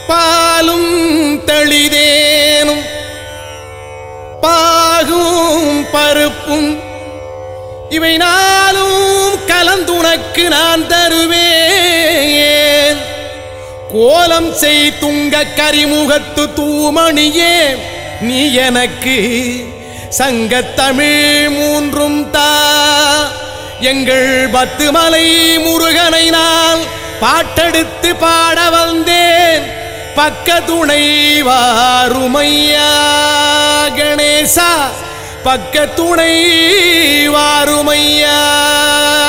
பாலும் தெளிதேனும் பாகும் பருப்பும் இவை நாளும் கலந்துனக்கு நான் தருவேன் கோலம் செய் துங்க கரிமுகத்து தூமணியே நீ எனக்கு சங்கத்தமிழ் மூன்றும் தா எங்கள் பத்து மலை முருகனை நான் பாட்டெடுத்து பாட வந்தேன் பக்க துணை வாருமையா கணேசா பக்க துணை வாருமையா